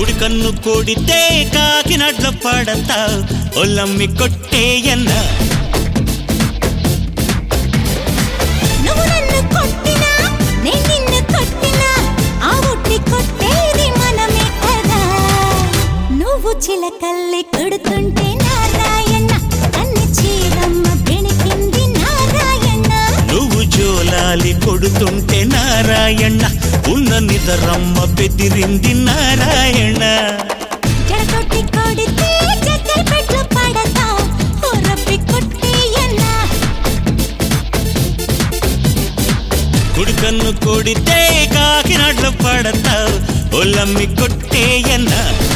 కుడి కన్ను కొడితే కాకినడ్ల పడతా ఒల్లమ్మి కొట్టేయన్న నువ్వు నన్ను కొట్టినా నేను నిన్ను కొట్టినా ఆ ఒట్టి కొట్టేది మనమే కదా నువ్వు చిలకల్లి కొడుతుంటే నారాయణ అన్ని చీరమ్మ బెణికింది నారాయణ నువ్వు జోలాలి కొడుతుంటే నారాయణ ఉన్న నిదరమ్మ బెదిరింది నారాయణ జడతోటి కొడితే చక్కెర పెట్లు పడతా ఓ రబ్బి కొట్టేయన్నా కుడి కన్ను కొడితే కాకినడ్ల పడతా ఒల్లమ్మి కొట్టేయన్న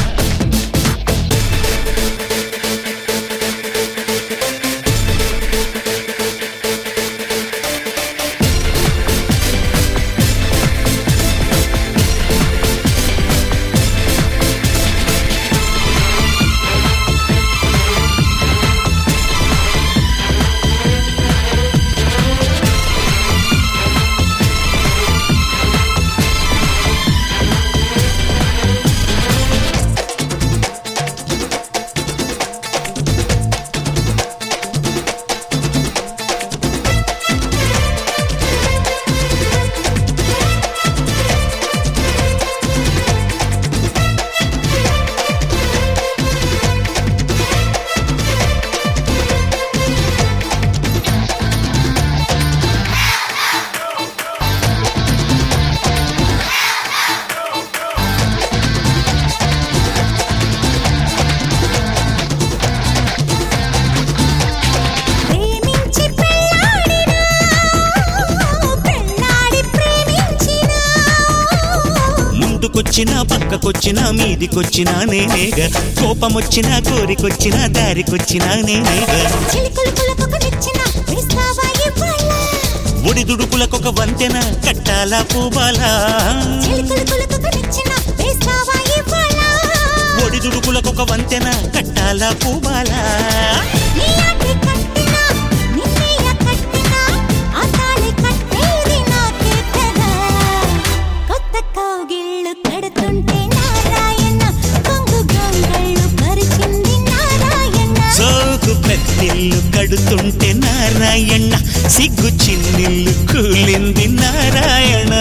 ప్రేమించి పెళ్ళాడినా పెళ్ళాడి ప్రేమించినా ముందుకొచ్చినా పక్కకొచ్చినా మీదికొచ్చినా నేనేగా కోపమొచ్చినా కోరికొచ్చినా దారికొచ్చినా నేనేగా చిలుకలు పులకొక నిచ్చిన వేస్తావా ఇవ్వాల ఒడిదుడుకులకొక వంతెన కట్టాలా పూబాలా చిలుకలు పులకొక నిచ్చిన వేస్తావా ఇవ్వాల ఒడిదుడుకులకొక వంతెన కట్టాలా పూబాలా నీ ఆటి కట్టినా నిన్నయ్య కట్టినా ఆ తాళి కట్టేది నాకే కదా కొత్త కౌగిళ్ళు కడుతుంటే నారాయణ కొంగు గొంగళ్ళు పరిచింది నారాయణ సోకు పెద్దిల్లు కడుతుంటే నారాయణ సిగ్గు చిన్నిల్లు కూలింది నారాయణ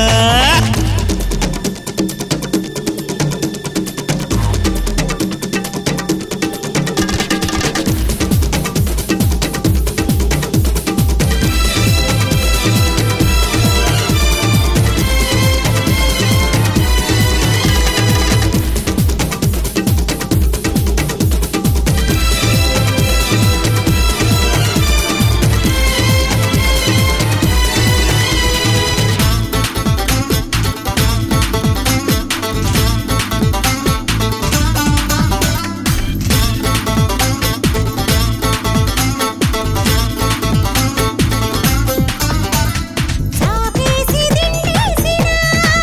చాపేసి దిండేసినా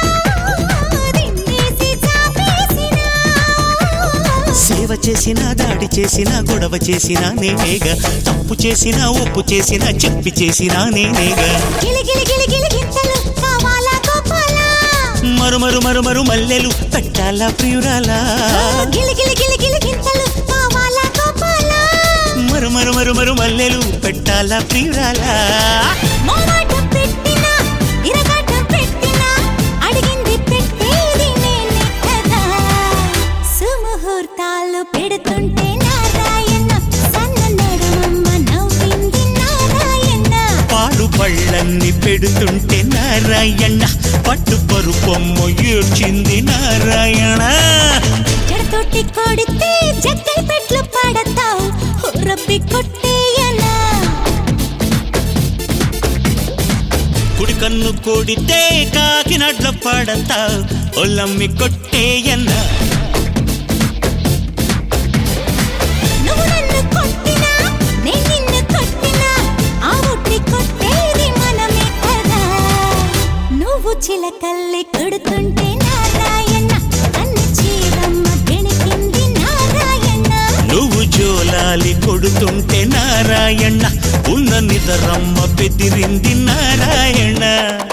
దిండేసి చాపేసినా సేవ చేసినా దాడి చేసినా గొడవ చేసినా నేనేగా తప్పు చేసినా ఒప్పు చేసినా చెప్పి చేసినా నేనేగా గిలి గిలి గిలి గిలి గింతలు కావాలా గోపాలా మరు మరు మరు మరు మల్లెలు పెట్టాలా ప్రియురాలా గిలి గిలి గిలి గిలి గింతలు కావాలా గోపాలా మరు మరు మరు మరు మల్లెలు పెట్టాలా ప్రియురాలా మోమాటం పెట్టినా ఇరగాటం పెట్టినా అడిగింది పెట్టేది నేనే కదా సుముహూర్తాలు పెడుతుంటే నారాయణ సన్న నడుమమ్మ నవ్వింది నారాయణ పాలు పళ్ళన్ని పెడుతుంటే నారాయణ పట్టు పరుపొమ్మ ఏడ్చింది నారాయణ జడతోటి కొడితే జక్కై పెట్లు పడతావు రబ్బి కొట్టేయనా కుడి కన్ను కొడితే కాకినడ్ల పడతా ఒల్లమ్మి కొట్టేయన్నా నువ్వు నన్ను కొట్టినా నేను నిన్ను కొట్టినా ఆ ఒట్టి కొట్టేది మనమే కదా నువ్వు చిలకల్లి కొడుతుంటే నారాయణ అన్ని చీరమ్మ గెణికింది నారాయణ నువ్వు జోలాలి కొడుతుంటే నారాయణ ఉన్న నిదరమ్మ బెదిరింది నారాయణ